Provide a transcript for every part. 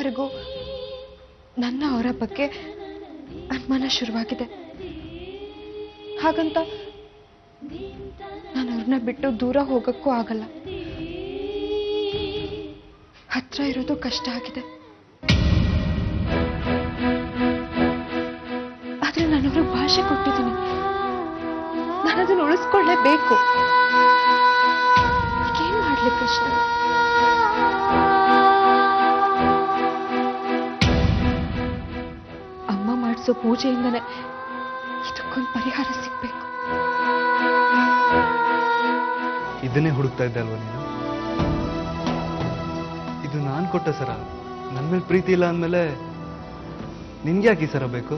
ಎಲ್ಲರಿಗೂ ನನ್ನ ಅವರ ಬಗ್ಗೆ ಅನುಮಾನ ಶುರುವಾಗಿದೆ ಹಾಗಂತ ನಾನು ಅವ್ರನ್ನ ಬಿಟ್ಟು ದೂರ ಹೋಗಕ್ಕೂ ಆಗಲ್ಲ ಹತ್ರ ಇರೋದು ಕಷ್ಟ ಆಗಿದೆ ಆದ್ರೆ ನಾನು ಅವ್ರಿಗೆ ಭಾಷೆ ಕೊಟ್ಟಿದ್ದೀನಿ ನಾನು ಅದನ್ನ ಉಳಿಸ್ಕೊಳ್ಳೇಬೇಕು ಏನ್ ಮಾಡ್ಲಿ ಕೃಷ್ಣ ಅಮ್ಮ ಮಾಡಿಸೋ ಪೂಜೆಯಿಂದನೇ ಇದಕ್ಕೊಂದು ಪರಿಹಾರ ಸಿಗ್ಬೇಕು ಇದನ್ನೇ ಹುಡುಕ್ತಾ ಇದ್ದೆ ಅಲ್ವಾ ನೀನು ಇದು ನಾನು ಕೊಟ್ಟ ಸರ ನನ್ನ ಮೇಲೆ ಪ್ರೀತಿ ಇಲ್ಲ ಅಂದಮೇಲೆ ನಿನ್ಗೆ ಯಾಕೆ ಈ ಸರ ಬೇಕು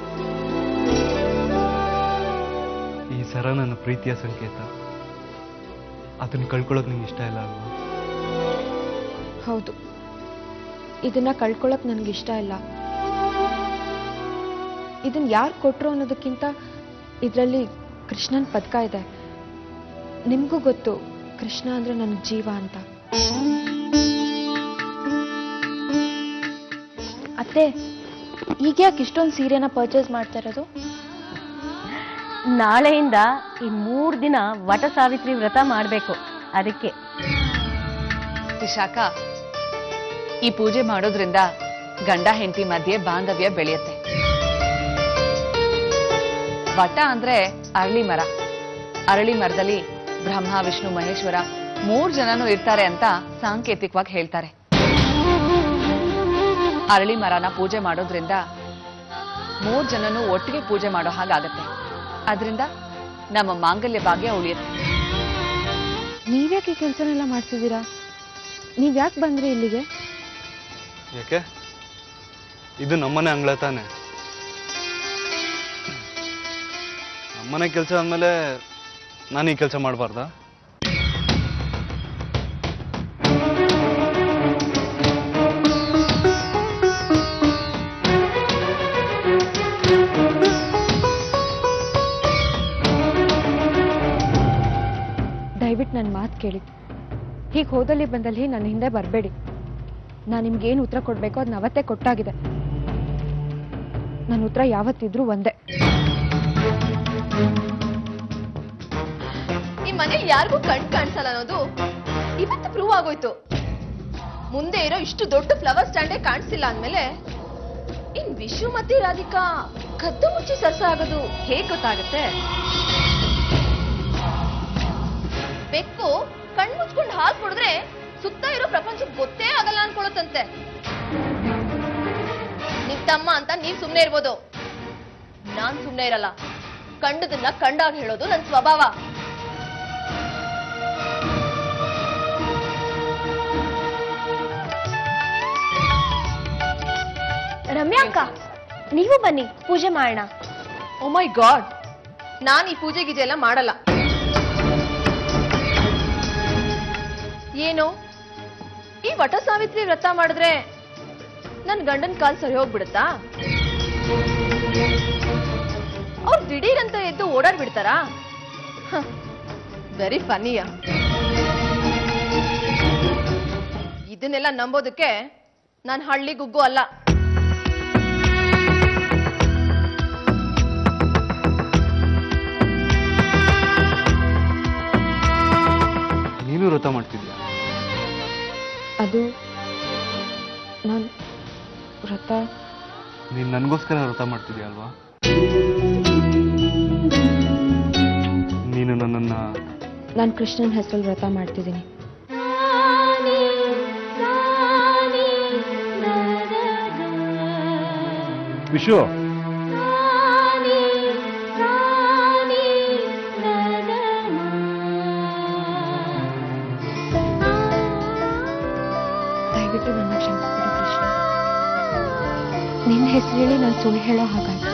ಈ ಸರ ನನ್ನ ಪ್ರೀತಿಯ ಸಂಕೇತ ಅದನ್ನ ಕಳ್ಕೊಳ್ಳೋಕೆ ನಿಂಗೆ ಇಷ್ಟ ಇಲ್ಲ ಅಲ್ವಾ ಹೌದು ಇದನ್ನ ಕಳ್ಕೊಳಕ್ ನನ್ಗೆ ಇಷ್ಟ ಇಲ್ಲ ಇದನ್ನ ಯಾರು ಕೊಟ್ರು ಅನ್ನೋದಕ್ಕಿಂತ ಇದರಲ್ಲಿ ಕೃಷ್ಣನ್ ಪದಕ ಇದೆ ನಿಮಗೂ ಗೊತ್ತು ಕೃಷ್ಣ ಅಂದ್ರೆ ನನಗೆ ಜೀವ ಅಂತ ಅತ್ತೆ ಈಗ ಯಾಕೆ ಇಷ್ಟೊಂದು ಸೀರೆನ ಪರ್ಚೇಸ್ ಮಾಡ್ತಾ ಇರೋದು ನಾಳೆಯಿಂದ ಈ ಮೂರು ದಿನ ವಟ ಸಾವಿತ್ರಿ ವ್ರತ ಮಾಡಬೇಕು ಅದಕ್ಕೆ ವಿಶಾಖ ಈ ಪೂಜೆ ಮಾಡೋದ್ರಿಂದ ಗಂಡ ಹೆಂಡತಿ ಮಧ್ಯೆ ಬಾಂಧವ್ಯ ಬೆಳೆಯುತ್ತೆ ವಟ ಅಂದ್ರೆ ಅರಳಿ ಮರ ಅರಳಿ ಮರದಲ್ಲಿ ಬ್ರಹ್ಮ ವಿಷ್ಣು ಮಹೇಶ್ವರ ಮೂರ್ ಜನನೂ ಇರ್ತಾರೆ ಅಂತ ಸಾಂಕೇತಿಕವಾಗಿ ಹೇಳ್ತಾರೆ ಅರಳಿ ಮರನ ಪೂಜೆ ಮಾಡೋದ್ರಿಂದ ಮೂರ್ ಜನನು ಒಟ್ಟಿಗೆ ಪೂಜೆ ಮಾಡೋ ಹಾಗಾಗತ್ತೆ ಅದರಿಂದ ನಮ್ಮ ಮಾಂಗಲ್ಯ ಭಾಗ್ಯ ಉಳಿಯುತ್ತೆ ನೀವ್ಯಾಕೆ ಈ ಕೆಲಸನೆಲ್ಲ ಮಾಡ್ತಿದ್ದೀರಾ ನೀವ್ ಯಾಕೆ ಬಂದ್ರಿ ಇಲ್ಲಿಗೆ ಯಾಕೆ ಇದು ನಮ್ಮನೆ ಅಂಗಳ ತಾನೆ ನಮ್ಮನೆ ಕೆಲಸ ಅಂದಮೇಲೆ ನಾನು ಈ ಕೆಲಸ ಮಾಡಬಾರ್ದಾ ದಯವಿಟ್ಟು ನನ್ನ ಮಾತು ಕೇಳಿ ಹೀಗೆ ಹೋದಲ್ಲಿ ಬಂದಲ್ಲಿ ನನ್ನ ಹಿಂದೆ ಬರಬೇಡಿ ನಾನು ನಿಮ್ಗೇನು ಉತ್ತರ ಕೊಡಬೇಕೋ ಅದನ್ನ ಅವತ್ತೇ ಕೊಟ್ಟಾಗಿದೆ ನನ್ನ ಉತ್ತರ ಯಾವತ್ತಿದ್ರೂ ಒಂದೇ ಈ ಮನೇಲಿ ಯಾರಿಗೂ ಕಣ್ ಕಾಣಿಸಲ್ಲ ಅನ್ನೋದು ಇವತ್ತು ಪ್ರೂವ್ ಆಗೋಯ್ತು ಮುಂದೆ ಇರೋ ಇಷ್ಟು ದೊಡ್ಡ ಫ್ಲವರ್ ಸ್ಟ್ಯಾಂಡೇ ಕಾಣಿಸಿಲ್ಲ ಅಂದ್ಮೇಲೆ ಇನ್ ವಿಶು ಮತ್ತೆ ರಾಧಿಕಾ ಕದ್ದು ಮುಚ್ಚಿ ಸರ್ಸ ಆಗೋದು ಹೇಗ್ ಗೊತ್ತಾಗುತ್ತೆ ಬೆಕ್ಕು ಕಣ್ ಮುಚ್ಕೊಂಡು ಹಾಲು ಕುಡಿದ್ರೆ ಸುತ್ತ ಇರೋ ಪ್ರಪಂಚಕ್ಕೆ ಗೊತ್ತೇ ಆಗಲ್ಲ ಅನ್ಕೊಳತ್ತಂತೆ ನಿಮ್ ತಮ್ಮ ಅಂತ ನೀವ್ ಸುಮ್ನೆ ಇರ್ಬೋದು ನಾನ್ ಸುಮ್ನೆ ಇರಲ್ಲ ಕಂಡದನ್ನ ಕಂಡಾಗ ಹೇಳೋದು ನನ್ ಸ್ವಭಾವ ರಮ್ಯಾ ಅಕ್ಕ ನೀವು ಬನ್ನಿ ಪೂಜೆ ಮಾಡೋಣ ಓ ಮೈ ಗಾಡ್ ನಾನ್ ಈ ಪೂಜೆ ಗೀಜೆ ಎಲ್ಲ ಮಾಡಲ್ಲ ಏನು ಈ ವಟ ಸಾವಿತ್ರಿ ವ್ರತ ಮಾಡಿದ್ರೆ ನನ್ ಗಂಡನ್ ಕಾಲ್ ಸರಿ ಹೋಗ್ಬಿಡುತ್ತಾ ಅವ್ರು ದಿಢೀರಂತ ಎದ್ದು ಓಡಾಡ್ಬಿಡ್ತಾರಾ ವೆರಿ ಫನಿಯ ಇದನ್ನೆಲ್ಲ ನಂಬೋದಕ್ಕೆ ನಾನ್ ಹಳ್ಳಿ ಗುಗ್ಗು ಅಲ್ಲ ನೀನು ವ್ರತ ಮಾಡ್ತಿದ್ಯಾ ಅದು ನಾನು ವ್ರತ ನೀನು ನನಗೋಸ್ಕರ ವ್ರತ ಮಾಡ್ತಿದ್ಯಾ ಅಲ್ವಾ ನೀನು ನನ್ನನ್ನು ನಾನು ಕೃಷ್ಣನ ಹೆಸರಲ್ಲಿ ವ್ರತ ಮಾಡ್ತಿದ್ದೀನಿ ವಿಶು ದಯವಿಟ್ಟು ನನ್ನ ಕ್ಷಮಿಸ್ಬಿಡು ಕೃಷ್ಣ ನಿನ್ನ ಹೆಸರು ಹೇಳಿ ನಾನು ಸುಳ್ಳು ಹೇಳೋ ಹಾಗಾಯ್ತು